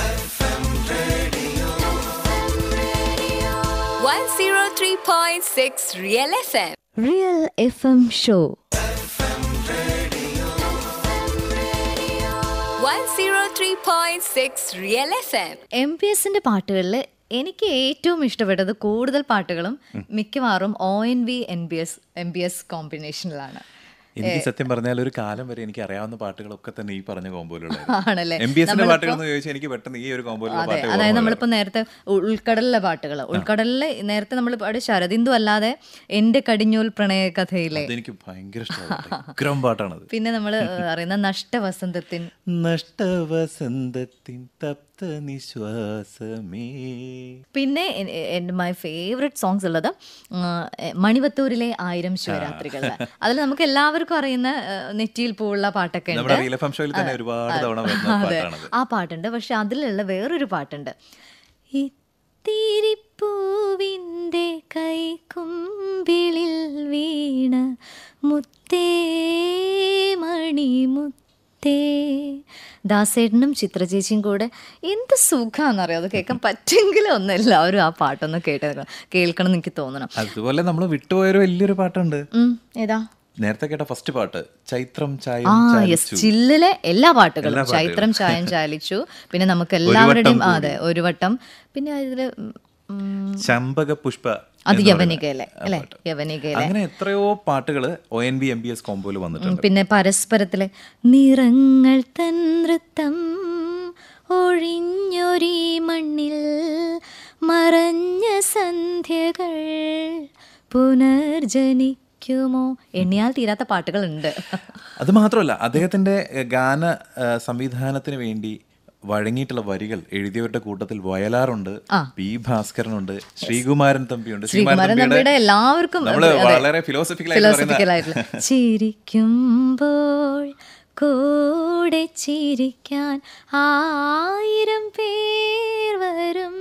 103.6 Real FM. Real F M show 103.6 Real FM. M P എസിന്റെ പാട്ടുകളിൽ എനിക്ക് ഏറ്റവും ഇഷ്ടപ്പെട്ടത് കൂടുതൽ പാട്ടുകളും മിക്കവാറും O N V N B S M B S കോമ്പിനേഷനിലാണ് എനിക്ക് സത്യം പറഞ്ഞാൽ ഒരു കാലം വരെ എനിക്ക് അറിയാവുന്ന പാട്ടുകളൊക്കെ തന്നെ ഈ പറഞ്ഞ കോമ്പോയിലുള്ള ആണല്ലേ എം ബി എസിന്റെ നമ്മളിപ്പോ- പാട്ടുകൾ എന്ന് ചോദിച്ചാൽ എനിക്ക് പെട്ടെന്ന് ഈ ഒരു കോമ്പോയിലുള്ള അതെ പാട്ടുകൾ അതായത് ഓർമ്മ നമ്മളിപ്പോ നേരത്തെ ഉ- ഉൾക്കടലിലെ പാട്ടുകൾ ഉൾക്കടലിലെ നേരത്തെ നമ്മൾ പാടി ശരദിന്ദു അല്ലാതെ എന്റെ കടിഞ്ഞൂൽ പ്രണയ കഥയിലെ അതെനിക്ക് ഭയങ്കര ഇഷ്ടമാണ് ഉഗ്രം പാട്ടാണത് പിന്നെ നമ്മൾ അറിയുന്ന നഷ്ടവസന്തത്തിൻ നഷ്ടവസന്തത്തിൻ തപ്ത നിശ്വാസമേ പിന്നെ മൈ ഫേവററ്റ് സോങ്സ് ഉള്ളത് ആ, എ, മണിവത്തൂരിലെ ആയിരം ശിവരാത്രികൾ അതിൽ നമുക്ക് എല്ലാവർക്കും അറിയുന്ന ആ, നെറ്റിയിൽ പൂവുള്ള പാട്ടൊക്കെ ഉണ്ട് നമ്മുടെ റീൽ എഫ് എം ഷോയിൽ തന്നെ ഒരുപാട് തവണ വരുന്ന അതെ പാട്ടാണത് ആ പാട്ടുണ്ട് പക്ഷെ അതിലുള്ള വേറൊരു പാട്ടുണ്ട് ഇത്തിരിപ്പൂവിൻ്റെ കൈക്കുമ്പിളിൽ വീണ മുത്തേ മണിമുത്തേ ദാസേട്ടനും ചിത്രചേച്ചിയും കൂടെ എന്ത് സുഖാന്നറിയോ അത് കേൾക്കാൻ പറ്റെങ്കിലും ഒന്ന് എല്ലാവരും ആ പാട്ടൊന്ന് കേട്ട് കേൾക്കണം എന്ന് എനിക്ക് തോന്നണം അതുപോലെ നമ്മൾ വിട്ടുപോയൊരു വലിയൊരു പാട്ടുണ്ട് ഉം, ഏതാ നേരത്തെ കേട്ട ഫസ്റ്റ് പാട്ട് ചൈത്രം ആ ചായം യെസ് ചാലിച്ചു ചില്ലിലെ എല്ലാ പാട്ടുകളും എല്ലാ പാട്ടുകളും. ചൈത്രം ചായം ചാലിച്ചു പിന്നെ നമുക്ക് എല്ലാവരുടെയും ആ, അതെ ഒരു വട്ടം പിന്നെ ഇതില് ഉം, ചമ്പക പുഷ്പ അത് എന്ന് പറയുന്ന യവനികയിലെ ആ അല്ലെ പാട്ട്. യവനികയിലെ അങ്ങനെ എത്രയോ പാട്ടുകൾ O N B M B S കോമ്പോയിൽ ഉം, വന്നിട്ടുണ്ട് പിന്നെ പരസ്പരത്തിലെ നിറങ്ങൾ തൻ നൃത്തം ഒഴിഞ്ഞൊരീ മണ്ണിൽ മറഞ്ഞ സന്ധ്യകൾ പുനർജനിക്കുമോ എണ്ണിയാൽ തീരാത്ത പാട്ടുകളുണ്ട് അത് മാത്രമല്ല അദ്ദേഹത്തിന്റെ എഹ്, ഗാന ഏഹ്, സംവിധാനത്തിന് വേണ്ടി വഴങ്ങിയിട്ടുള്ള വരികൾ എഴുതിയവരുടെ കൂട്ടത്തിൽ വയലാറുണ്ട് പി ഭാസ്കരനുണ്ട് ശ്രീകുമാരൻ തമ്പിയുണ്ട് ശ്രീകുമാരൻ തമ്പിയുടെ എല്ലാവർക്കും നമ്മള് അതെ, വളരെ ഫിലോസഫിക്കൽ ഫിലോസഫിക്കൽ ആയിട്ടുള്ള ചിരിക്കുമ്പോൾ കൂടെ ചിരിക്കാൻ ആയിരം പേർ വരും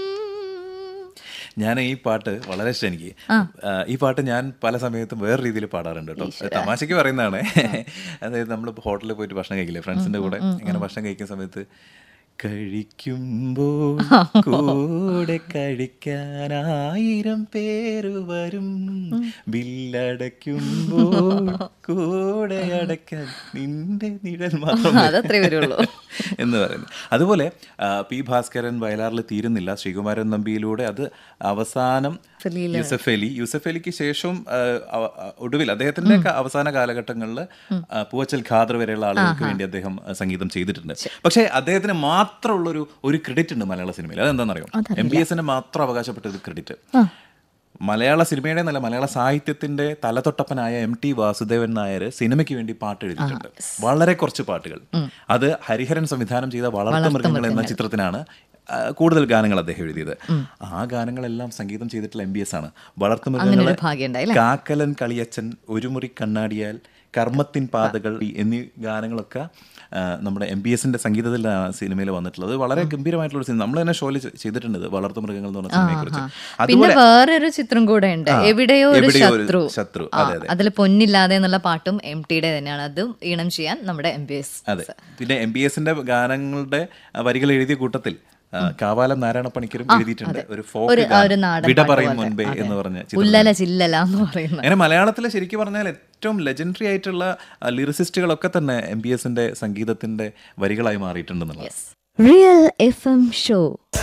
ഞാൻ ഈ പാട്ട് വളരെ ഇഷ്ടം എനിക്ക് ആ, ഈ പാട്ട് ഞാൻ പല സമയത്തും വേറെ രീതിയിൽ പാടാറുണ്ട് കേട്ടോ തമാശക്ക് പറയുന്നതാണ് അതായത് നമ്മൾ ഹോട്ടലിൽ പോയിട്ട് ഭക്ഷണം കഴിക്കില്ലേ ഫ്രണ്ട്സിന്റെ കൂടെ ഇങ്ങനെ ഭക്ഷണം കഴിക്കുന്ന സമയത്ത് കഴിക്കുമ്പോൾ കൂടെ കഴിക്കാൻ ആയിരം പേര് വരും ബില്ലടയ്ക്കുമ്പോൾ കൂടെ അടയ്ക്കാൻ നിന്റെ നിഴൽ മാത്രം അതത്രേ വരുള്ളൂ എന്ന് പറയുന്നത് അതുപോലെ ആ, പി ഭാസ്കരൻ വയലാറിൽ തീരുന്നില്ല ശ്രീകുമാരൻ നമ്പിയിലൂടെ അത് അവസാനം യൂസഫ് അലി യൂസഫ് അലിക്ക് ശേഷം ആ, അവ- ആ, ഒടുവിൽ അദ്ദേഹത്തിന്റെ ക- അവസാന കാലഘട്ടങ്ങളിൽ പൂവച്ചൽ ഖാദർ വരെയുള്ള ആളുകൾക്ക് വേണ്ടി അദ്ദേഹം ആ, സംഗീതം ചെയ്തിട്ടുണ്ട് പക്ഷേ അദ്ദേഹത്തിന് മാത്രമുള്ളൊരു ഒരു ക്രെഡിറ്റ് ഉണ്ട് മലയാള സിനിമയിൽ അതെന്താണെന്നറിയോ എം ബി എസിന് മാത്രം അവകാശപ്പെട്ട ഒരു ക്രെഡിറ്റ് മലയാള സിനിമയുടെ നല്ല മലയാള സാഹിത്യത്തിന്റെ തലതൊട്ടപ്പനായ എം ടി വാസുദേവൻ നായർ സിനിമയ്ക്ക് വേണ്ടി പാട്ട് എഴുതിയിട്ടുണ്ട് വളരെ കുറച്ച് പാട്ടുകൾ അത് ഹരിഹരൻ സംവിധാനം ചെയ്ത വളർത്തുമൃഗങ്ങൾ എന്ന ചിത്രത്തിനാണ് ആ, കൂടുതൽ ഗാനങ്ങൾ അദ്ദേഹം എഴുതിയത് ആ ഗാനങ്ങളെല്ലാം സംഗീതം ചെയ്തിട്ടുള്ള എം ബി എസ് ആണ് വളർത്തുമൃഗങ്ങളെ ഭാഗ്യം ഉണ്ടായി കാക്കലൻ കളിയച്ചൻ ഒരു മുറി കണ്ണാടിയാൽ കർമ്മത്തിൻ പാതകൾ ഈ എന്നീ ഗാനങ്ങളൊക്കെ ആ, നമ്മുടെ എം ബി എസിന്റെ സംഗീതത്തിൽ ആ സിനിമയിൽ വന്നിട്ടുള്ളത് വളരെ ഗംഭീരമായിട്ടുള്ള ഒരു സിനിമ നമ്മൾ തന്നെ ഷോയിൽ ചെയ്തിട്ടുണ്ട് ഇത് വളർത്തു മൃഗങ്ങൾ എന്ന് പറഞ്ഞ സിനിമയെ കുറിച്ച് പിന്നെ വേറൊരു ചിത്രം കൂടെ ഉണ്ട് ആ, എവിടെയോ ഒരു എവിടെയോ ഒരു ശത്രു ശത്രു, ആ, അതെ, അതെ. അതിൽ പൊന്നില്ലാതെ എന്നുള്ള പാട്ടും എം ടിയുടെ തന്നെയാണ് അതും ഈണം ചെയ്യാൻ നമ്മുടെ എം ബി എസ് അതെ പിന്നെ എം ബി എസിന്റെ ഗാനങ്ങളുടെ ആ, വരികൾ എഴുതിയ കൂട്ടത്തിൽ ആ, കാവാലം നാരായണ പണിക്കരും എഴുതിയിട്ടുണ്ട് ഒരു ഒരു ഫോക്ക് ആ, ഒരു നാടൻ വിട പാട്ട് പറയും പോലെ. മുൻപേ അതെ. എന്ന് പറഞ്ഞ ചിത്രം. ഉല്ലല ചില്ലല എന്ന് പറയുന്നത് അങ്ങനെ മലയാളത്തിൽ ശരിക്കും പറഞ്ഞാൽ ഏറ്റവും ലെജൻഡറി ആയിട്ടുള്ള ലിറിസിസ്റ്റുകളൊക്കെ തന്നെ എം ബി എസിന്റെ സംഗീതത്തിന്റെ വരികളായി മാറിയിട്ടുണ്ടെന്നുള്ളത് real F M show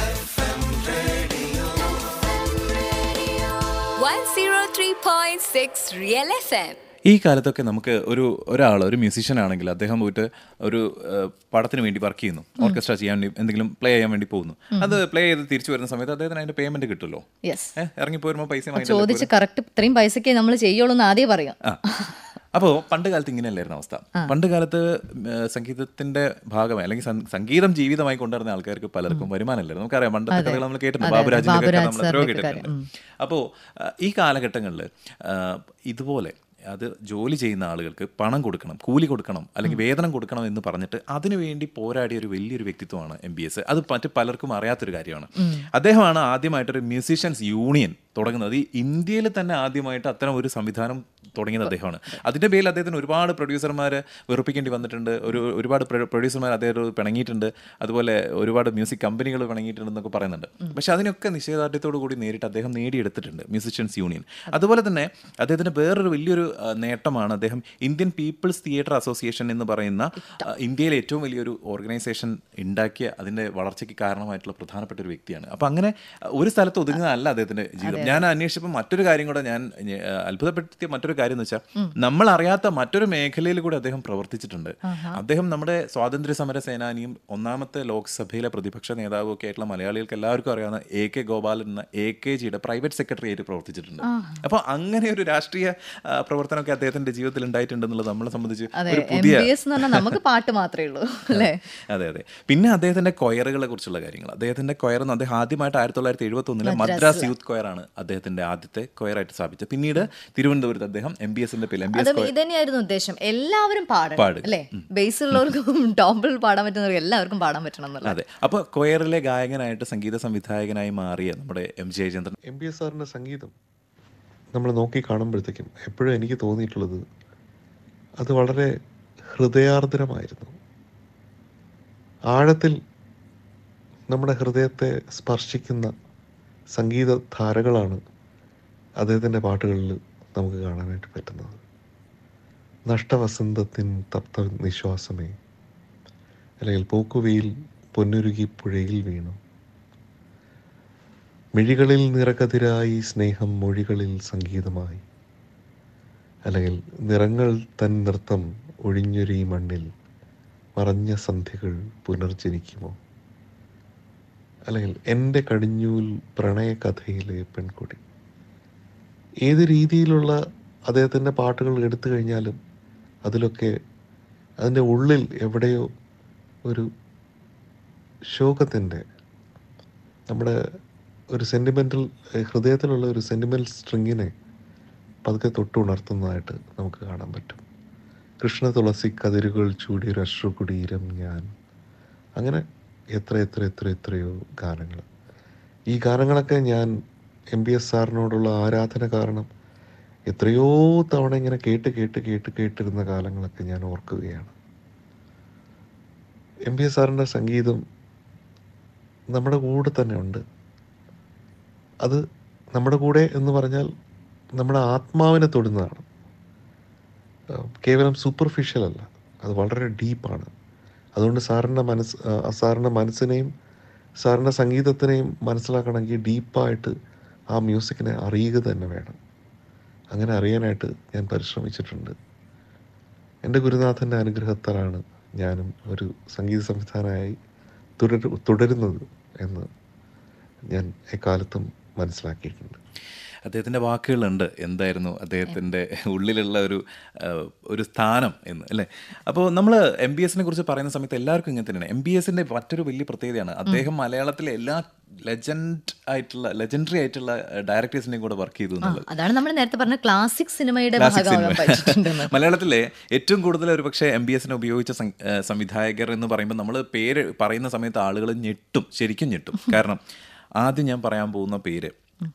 103.6 Real FM. ഈ കാലത്തൊക്കെ നമുക്ക് ഒരു ഒരാൾ ഒരു മ്യൂസീഷ്യൻ ആണെങ്കിൽ അദ്ദേഹം പോയിട്ട് ഒരു ഏഹ്, പടത്തിന് വേണ്ടി വർക്ക് ചെയ്യുന്നു ഓർക്കസ്ട്ര ചെയ്യാൻ വേണ്ടി എന്തെങ്കിലും പ്ലേ ചെയ്യാൻ വേണ്ടി പോകുന്നു അത് പ്ലേ ചെയ്ത് തിരിച്ചു വരുന്ന സമയത്ത് അദ്ദേഹത്തിന് അതിന്റെ പേയ്മെന്റ് കിട്ടുമല്ലോ യെസ് ഏഹ്, ഇറങ്ങി പോരുമ്പോൾ പൈസ ചോദിച്ച് കറക്റ്റ് ഇത്രയും പൈസക്ക് നമ്മൾ ചെയ്യുള്ളൂ എന്ന് ആദ്യം പറയാം ആ അപ്പോൾ പണ്ട് കാലത്ത് ഇങ്ങനെയല്ലായിരുന്നു അവസ്ഥ പണ്ട് കാലത്ത് ഏഹ്, സംഗീതത്തിന്റെ ഭാഗമായി അല്ലെങ്കിൽ സം- സംഗീതം ജീവിതമായി കൊണ്ടുവരുന്ന ആൾക്കാർക്ക് പലർക്കും വരുമാനമില്ലായിരുന്നു നമുക്കറിയാം പണ്ടത്തെ കഥകൾ നമ്മൾ കേട്ടിട്ടുണ്ട് ബാബുരാജിന്റെ കഥ ബാബുരാജ് നമ്മൾ എത്രയോ സാറിന്റെ കേട്ടിട്ടുണ്ട് അപ്പോൾ ഈ കാലഘട്ടങ്ങളിൽ ഇതുപോലെ അത് ജോലി ചെയ്യുന്ന ആളുകൾക്ക് പണം കൊടുക്കണം കൂലി കൊടുക്കണം അല്ലെങ്കിൽ വേതനം കൊടുക്കണം എന്ന് പറഞ്ഞിട്ട് അതിനുവേണ്ടി പോരാടിയ ഒരു വലിയൊരു വ്യക്തിത്വമാണ് എം ബി എസ് അത് മറ്റ് പലർക്കും അറിയാത്തൊരു കാര്യമാണ് അദ്ദേഹമാണ് ആദ്യമായിട്ടൊരു മ്യൂസീഷ്യൻസ് യൂണിയൻ തുടങ്ങുന്നത് ഈ ഇന്ത്യയിൽ തന്നെ ആദ്യമായിട്ട് അത്തരം ഒരു സംവിധാനം തുടങ്ങിയത് അദ്ദേഹമാണ് അതിന്റെ പേരിൽ അദ്ദേഹത്തിന് ഒരുപാട് പ്രൊഡ്യൂസർമാർ വെറുപ്പിക്കേണ്ടി വന്നിട്ടുണ്ട് ഒരു ഒരുപാട് പ്രൊഡ്യൂസർമാർ അദ്ദേഹം പിണങ്ങിയിട്ടുണ്ട് അതുപോലെ ഒരുപാട് മ്യൂസിക് കമ്പനികൾ പിണങ്ങിയിട്ടുണ്ടെന്നൊക്കെ പറയുന്നുണ്ട് പക്ഷെ അതിനൊക്കെ നിശ്ചയദാർഢ്യത്തോടു കൂടി നേരിട്ട് അദ്ദേഹം നേടിയെടുത്തിട്ടുണ്ട് മ്യൂസിഷ്യൻസ് യൂണിയൻ അതുപോലെ തന്നെ അദ്ദേഹത്തിന് വേറൊരു വലിയൊരു ആ, നേട്ടമാണ് അദ്ദേഹം ഇന്ത്യൻ പീപ്പിൾസ് തിയേറ്റർ അസോസിയേഷൻ എന്ന് പറയുന്ന ആ, ഇന്ത്യയിലെ ഏറ്റവും വലിയൊരു ഓർഗനൈസേഷൻ ഉണ്ടാക്കിയ അതിന്റെ വളർച്ചയ്ക്ക് കാരണമായിട്ടുള്ള പ്രധാനപ്പെട്ട ഒരു വ്യക്തിയാണ് അപ്പൊ അങ്ങനെ ആ, ഒരു സ്ഥലത്ത് ഒതുങ്ങുന്നതല്ല അദ്ദേഹത്തിന്റെ ജീവിതം ഞാൻ അന്വേഷിച്ചപ്പോൾ മറ്റൊരു കാര്യം കൂടെ ഞാൻ ആ, അത്ഭുതപ്പെടുത്തിയ മറ്റൊരു കാര്യം എന്ന് വെച്ചാൽ നമ്മൾ അറിയാത്ത മറ്റൊരു മേഖലയിൽ കൂടെ അദ്ദേഹം പ്രവർത്തിച്ചിട്ടുണ്ട് അദ്ദേഹം നമ്മുടെ സ്വാതന്ത്ര്യ സമര സേനാനിയും ഒന്നാമത്തെ ലോക്സഭയിലെ പ്രതിപക്ഷ നേതാവും ഒക്കെ ആയിട്ടുള്ള മലയാളികൾക്ക് എല്ലാവർക്കും അറിയാവുന്ന എ കെ ഗോപാലൻ എന്ന എ കെ ജിയുടെ പ്രൈവറ്റ് സെക്രട്ടറി ആയിട്ട് പ്രവർത്തിച്ചിട്ടുണ്ട് അപ്പോൾ അങ്ങനെ ഒരു രാഷ്ട്രീയ ആ, പ്രവർത്തനമൊക്കെ അദ്ദേഹത്തിന്റെ ജീവിതത്തിൽ ഉണ്ടായിട്ടുണ്ടെന്നുള്ളത് നമ്മളെ സംബന്ധിച്ച് അതെ ഒരു എം പുതിയ ബി എസ് എന്ന് പറഞ്ഞാൽ നമുക്ക് പാട്ട് മാത്രമേ ഉള്ളൂ അല്ലേ അതെ അതെ പിന്നെ അദ്ദേഹത്തിന്റെ കൊയറുകളെ കുറിച്ചുള്ള കാര്യങ്ങൾ അദ്ദേഹത്തിന്റെ കൊയർ എന്ന് അദ്ദേഹം ആദ്യമായിട്ട് ആയിരത്തി തൊള്ളായിരത്തി എഴുപത്തി ഒന്നിലെ മദ്രാസ് യൂത്ത് കൊയറാണ് അദ്ദേഹത്തിന്റെ ആദ്യത്തെ കൊയറായിട്ട് സ്ഥാപിച്ചത് പിന്നീട് തിരുവനന്തപുരത്ത് അദ്ദേഹം എം ബി എസിന്റെ പേരിൽ എം ബി അത് എസ് ഇത് തന്നെയായിരുന്നു ഉദ്ദേശം എല്ലാവരും പാടണം പാടുക. അല്ലേ ബേസ് ഉള്ളവർക്കും ടോപ്പിൽ പാടാൻ പറ്റുന്നവർക്ക് എല്ലാവർക്കും പാടാൻ പറ്റണം എന്നുള്ളത് അതെ അപ്പോൾ കൊയറിലെ ഗായകനായിട്ട് സംഗീത സംവിധായകനായി മാറിയ നമ്മുടെ M Jayachandran M B S സാറിൻ്റെ സംഗീതം നമ്മൾ നോക്കി കാണുമ്പോഴത്തേക്കും എപ്പോഴും എനിക്ക് തോന്നിയിട്ടുള്ളത് അത് വളരെ ഹൃദയാർദ്രമായിരുന്നു ആഴത്തിൽ നമ്മുടെ ഹൃദയത്തെ സ്പർശിക്കുന്ന സംഗീത ധാരകളാണ് അദ്ദേഹത്തിൻ്റെ പാട്ടുകളിൽ നമുക്ക് കാണാനായിട്ട് പറ്റുന്നത് നഷ്ടവസന്തത്തിൻ തപ്ത നിശ്വാസമേ അല്ലെങ്കിൽ പോക്കുവെയിൽ പൊന്നുരുകി പുഴയിൽ വീണു മിഴികളിൽ നിറകതിരായി സ്നേഹം മൊഴികളിൽ സംഗീതമായി അല്ലെങ്കിൽ നിറങ്ങൾ തൻ നൃത്തം ഒഴിഞ്ഞൊരീ മണ്ണിൽ മറഞ്ഞ സന്ധ്യകൾ പുനർജനിക്കുമോ അല്ലെങ്കിൽ എൻ്റെ കടിഞ്ഞൂൽ പ്രണയകഥയിലെ പെൺകുടി ഏത് രീതിയിലുള്ള അദ്ദേഹത്തിൻ്റെ പാട്ടുകൾ എടുത്തു കഴിഞ്ഞാലും അതിലൊക്കെ അതിൻ്റെ ഉള്ളിൽ എവിടെയോ ഒരു ശോകത്തിൻ്റെ നമ്മുടെ ഒരു സെൻറ്റിമെൻ്റൽ ഹൃദയത്തിലുള്ള ഒരു സെൻറ്റിമെൻ്റൽ സ്ട്രിങ്ങിനെ പതുക്കെ തൊട്ടുണർത്തുന്നതായിട്ട് നമുക്ക് കാണാൻ പറ്റും കൃഷ്ണ തുളസി കതിരുകൾ ചൂടിയൊരു അശ്രുകുടീരം ഞാൻ അങ്ങനെ എത്ര എത്ര എത്ര എത്രയോ ഗാനങ്ങൾ ഈ ഗാനങ്ങളൊക്കെ ഞാൻ എം ബി എസ് സാറിനോടുള്ള ആരാധന കാരണം എത്രയോ തവണ ഇങ്ങനെ കേട്ട് കേട്ട് കേട്ട് കേട്ടിരുന്ന കാലങ്ങളൊക്കെ ഞാൻ ഓർക്കുകയാണ് എം ബി എസ് സാറിൻ്റെ സംഗീതം നമ്മുടെ കൂടെ തന്നെ ഉണ്ട് അത് നമ്മുടെ കൂടെ എന്ന് പറഞ്ഞാൽ നമ്മുടെ ആത്മാവിനെ തൊടുന്നതാണ് ആ, കേവലം സൂപ്പർഫിഷ്യൽ അല്ല അത് വളരെ ഡീപ്പാണ് അതുകൊണ്ട് സാറിൻ്റെ മനസ്സ് ആ, സാറിൻ്റെ മനസ്സിനെയും സാറിൻ്റെ സംഗീതത്തിനെയും മനസ്സിലാക്കണമെങ്കിൽ ഡീപ്പായിട്ട് ആ മ്യൂസിക്കിനെ അറിയുക തന്നെ വേണം അങ്ങനെ അറിയാനായിട്ട് ഞാൻ പരിശ്രമിച്ചിട്ടുണ്ട് എൻ്റെ ഗുരുനാഥൻ്റെ അനുഗ്രഹത്താലാണ് ഞാനും ഒരു സംഗീത സംവിധാനമായി തുടരു തുടരുന്നത് എന്ന് ഞാൻ എക്കാലത്തും മനസ്സിലാക്കിയിട്ടുണ്ട് അദ്ദേഹത്തിൻ്റെ വാക്കുകളുണ്ട് എന്തായിരുന്നു അദ്ദേഹത്തിൻ്റെ ഉള്ളിലുള്ള ഒരു ആ, ഒരു സ്ഥാനം എന്ന് അല്ലേ അപ്പോൾ നമ്മൾ എം ബി എസിനെ കുറിച്ച് പറയുന്ന സമയത്ത് എല്ലാവർക്കും ഇങ്ങനെ തന്നെയാണ് എം ബി എസിൻ്റെ മറ്റൊരു വലിയ പ്രത്യേകതയാണ് അദ്ദേഹം മലയാളത്തിലെ എല്ലാ ലെജൻഡ് ആയിട്ടുള്ള ലെജൻഡറി ആയിട്ടുള്ള ഡയറക്ടേഴ്സിൻ്റെയും കൂടെ വർക്ക് ചെയ്തു എന്നുള്ളത് അതാണ് നമ്മൾ നേരത്തെ പറഞ്ഞ ക്ലാസിക് സിനിമയുടെ Classic ഭാഗമാകാൻ cinema. പറ്റിയിട്ടുണ്ടെന്ന് മലയാളത്തിലെ ഏറ്റവും കൂടുതൽ ഒരു പക്ഷേ എം ബി എസിനെ ഉപയോഗിച്ച സം- ഏഹ് സംവിധായകർ എന്ന് പറയുമ്പോൾ നമ്മൾ പേര് പറയുന്ന സമയത്ത് ആളുകൾ ഞെട്ടും ശരിക്കും ഞെട്ടും കാരണം ആദ്യം ഞാൻ പറയാൻ പോകുന്ന പേര്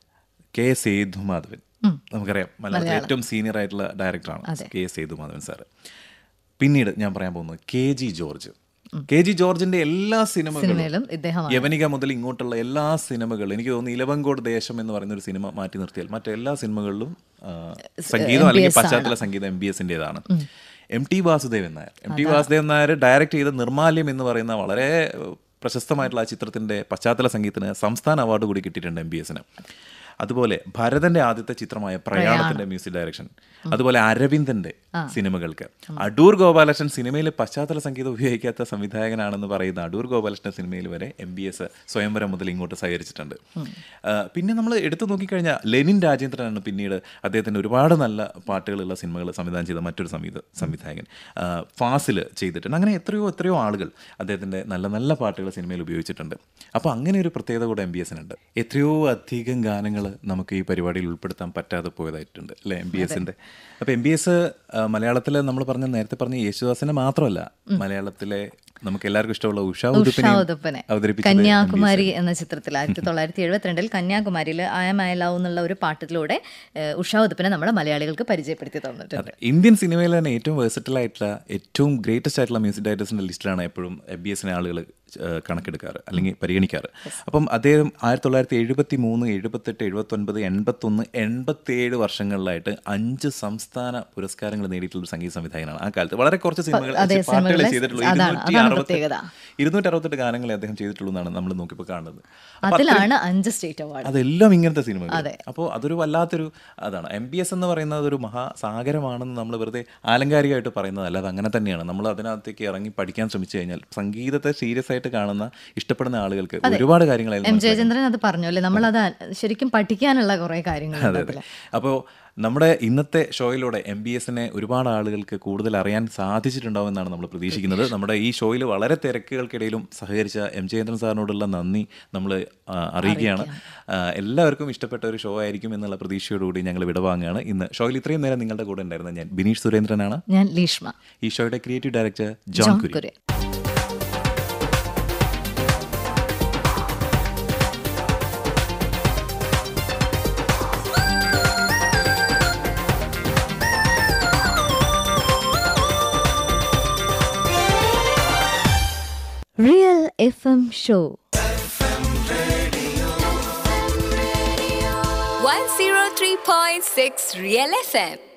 കെ സേതുമാധവൻ നമുക്കറിയാം മലയാളത്തിലെ ഏറ്റവും സീനിയർ ആയിട്ടുള്ള ഡയറക്ടറാണ് കെ സേതുമാധവൻ സാറ് പിന്നീട് ഞാൻ പറയാൻ പോകുന്നത് K G George K G ജോർജിന്റെ എല്ലാ സിനിമകളും സിനിമയിലും ഇദ്ദേഹമാണ് യവനിക മുതൽ ഇങ്ങോട്ടുള്ള എല്ലാ സിനിമകളും എനിക്ക് തോന്നുന്നു ഇലവങ്കോട് ദേശം എന്ന് പറയുന്ന ഒരു സിനിമ മാറ്റി നിർത്തിയാൽ മറ്റെല്ലാ സിനിമകളിലും ആ, സംഗീതം അല്ലെങ്കിൽ പശ്ചാത്തല സംഗീതം എം ബി എസിൻ്റെതാണ് M T Vasudevan Nair M T Vasudevan Nair direct ചെയ്ത നിർമാല്യം എന്ന് പറയുന്ന വളരെ ഏഹ്, പ്രശസ്തമായിട്ടുള്ള ആ ചിത്രത്തിന്റെ പശ്ചാത്തല സംഗീതത്തിന് സംസ്ഥാന അവാർഡ് കൂടി കിട്ടിയിട്ടുണ്ട് എം ബി എസിന് അതുപോലെ ഭരതന്റെ ആദ്യത്തെ ചിത്രമായ പ്രയാണത്തിന്റെ മ്യൂസിക് ഡയറക്ഷൻ അതുപോലെ അരവിന്ദന്റെ സിനിമകൾക്ക് അടൂർ ഗോപാലകൃഷ്ണൻ സിനിമയിൽ പശ്ചാത്തല സംഗീതം ഉപയോഗിക്കാത്ത സംവിധായകനാണെന്ന് പറയുന്ന അടൂർ ഗോപാലകൃഷ്ണൻ സിനിമയിൽ വരെ എം ബി എസ് സ്വയംവരം മുതൽ ഇങ്ങോട്ട് സഹകരിച്ചിട്ടുണ്ട് ആ, പിന്നെ നമ്മൾ എടുത്തു നോക്കിക്കഴിഞ്ഞാൽ ലെനിൻ രാജേന്ദ്രനാണ് പിന്നീട് അദ്ദേഹത്തിന് ഒരുപാട് നല്ല പാട്ടുകളുള്ള സിനിമകൾ സംവിധാനം ചെയ്ത മറ്റൊരു സംഗീത സംവിധായകൻ ആ, ഫാസിൽ ചെയ്തിട്ടുണ്ട് അങ്ങനെ എത്രയോ എത്രയോ ആളുകൾ അദ്ദേഹത്തിൻ്റെ നല്ല നല്ല പാട്ടുകൾ സിനിമയിൽ ഉപയോഗിച്ചിട്ടുണ്ട് അപ്പോൾ അങ്ങനെ ഒരു പ്രത്യേകത കൂടെ എം ബി എസിനുണ്ട് എത്രയോ അധികം ഗാനങ്ങൾ നമുക്ക് ഈ പരിപാടിയിൽ ഉൾപ്പെടുത്താൻ പറ്റാതെ പോയതായിട്ടുണ്ട് അല്ലേ എം ബി എസിൻ്റെ അപ്പോൾ എം ബി എസ് മലയാളത്തിൽ നമ്മൾ പറഞ്ഞ നേരത്തെ പറഞ്ഞ യേശുദാസിനെ മാത്രമല്ല മലയാളത്തിലെ നമുക്ക് എല്ലാവർക്കും ഇഷ്ടമുള്ള ഉഷാ ഉഷാ ഉദുപ്പിനെ ഉദുപ്പനെ അവതരിപ്പിച്ചത് കന്യാകുമാരി എന്ന ചിത്രത്തിൽ ആയിരത്തി തൊള്ളായിരത്തി എഴുപത്തിരണ്ടിൽ കന്യാകുമാരിയിൽ ആയ ലവ് എന്നുള്ള ഒരു പാട്ടത്തിലൂടെ ഏഹ്, ഉഷാ ഉദുപ്പനെ നമ്മുടെ മലയാളികൾക്ക് പരിചയപ്പെടുത്തി തന്നിട്ടുണ്ട് അതെ ഇന്ത്യൻ സിനിമയിൽ തന്നെ ഏറ്റവും വേഴ്സറ്റൽ ആയിട്ടുള്ള ഏറ്റവും ഗ്രേറ്റസ്റ്റ് ആയിട്ടുള്ള മ്യൂസിക് ഡയറക്ടേഴ്സിന്റെ ലിസ്റ്റിലാണ് എപ്പോഴും എം ബി എസിനെ ആളുകൾ കണക്കെടുക്കാറ് അല്ലെങ്കിൽ പരിഗണിക്കാറ് അപ്പം അദ്ദേഹം ആയിരത്തി തൊള്ളായിരത്തി എഴുപത്തി മൂന്ന് എഴുപത്തെട്ട് എഴുപത്തൊൻപത് എൺപത്തൊന്ന് എൺപത്തിയേഴ് വർഷങ്ങളിലായിട്ട് അഞ്ച് സംസ്ഥാന പുരസ്കാരങ്ങൾ നേടിയിട്ടുള്ള ഒരു സംഗീത സംവിധായകനാണ് ആ കാലത്ത് വളരെ കുറച്ച് സിനിമകൾ അതെ, പാട്ടുകളെ സിനിമകളിലെ ചെയ്തിട്ടുള്ളൂ അതാണ്, ഇരുന്നൂറ്റി അതാണ് അറുപത്തെട്ട് പ്രത്യേകത. ഇരുന്നൂറ്റി അറുപത്തെട്ട് ഗാനങ്ങളെ അദ്ദേഹം ചെയ്തിട്ടുള്ളൂ എന്നാണ് നമ്മൾ നോക്കിയപ്പോൾ കാണുന്നത് അപ്പൊ അതിലാണ് അഞ്ച് സ്റ്റേറ്റ് അവാർഡ് അതെല്ലാം ഇങ്ങനത്തെ സിനിമകൾ അതെ. അപ്പോൾ അതൊരു വല്ലാത്തൊരു അതാണ് എം ബി എസ് എന്ന് പറയുന്നത് ഒരു മഹാസാഗരമാണെന്ന് നമ്മൾ വെറുതെ ആലങ്കാരികമായിട്ട് പറയുന്നതല്ല അത് അങ്ങനെ തന്നെയാണ് നമ്മൾ അതിനകത്തേക്ക് ഇറങ്ങി പഠിക്കാൻ ശ്രമിച്ചു കഴിഞ്ഞാൽ സംഗീതത്തെ സീരിയസ് ആയിട്ട് കാണുന്ന ഇഷ്ടപ്പെടുന്ന ആളുകൾക്ക് ഒരുപാട് കാര്യങ്ങൾ അതിൽ എം മനസ്സിലാക്കാൻ ജയചന്ദ്രൻ അത് പറഞ്ഞു അല്ലേ നമ്മളത് ശരിക്കും പഠിക്കാനുള്ള കുറെ കാര്യങ്ങൾ അതെ അതെ അപ്പോൾ നമ്മുടെ ഇന്നത്തെ ഷോയിലൂടെ എം ബി എസിനെ ഒരുപാട് ആളുകൾക്ക് കൂടുതൽ അറിയാൻ സാധിച്ചിട്ടുണ്ടാവും എന്നാണ് നമ്മൾ പ്രതീക്ഷിക്കുന്നത് നമ്മുടെ ഈ ഷോയിൽ വളരെ തിരക്കുകൾക്കിടയിലും സഹകരിച്ച എം ജയേന്ദ്രൻ സാറിനോടുള്ള നന്ദി നമ്മൾ ആ, അറിയിക്കുകയാണ് ആ, എല്ലാവർക്കും ഇഷ്ടപ്പെട്ട ഒരു ഷോ ആയിരിക്കും എന്നുള്ള പ്രതീക്ഷയോടുകൂടി ഞങ്ങൾ വിടവാങ്ങുകയാണ് ഇന്ന് ഷോയിൽ ഇത്രയും നേരം നിങ്ങളുടെ കൂടെ ഉണ്ടായിരുന്ന ഞാൻ ബിനീഷ് സുരേന്ദ്രനാണ് ഞാൻ ലീഷ്മ ഈ ഷോയുടെ ക്രിയേറ്റീവ് ഡയറക്ടർ ജോൺ ജോൺ കുരി Kurian real F M show 103.6 Real FM.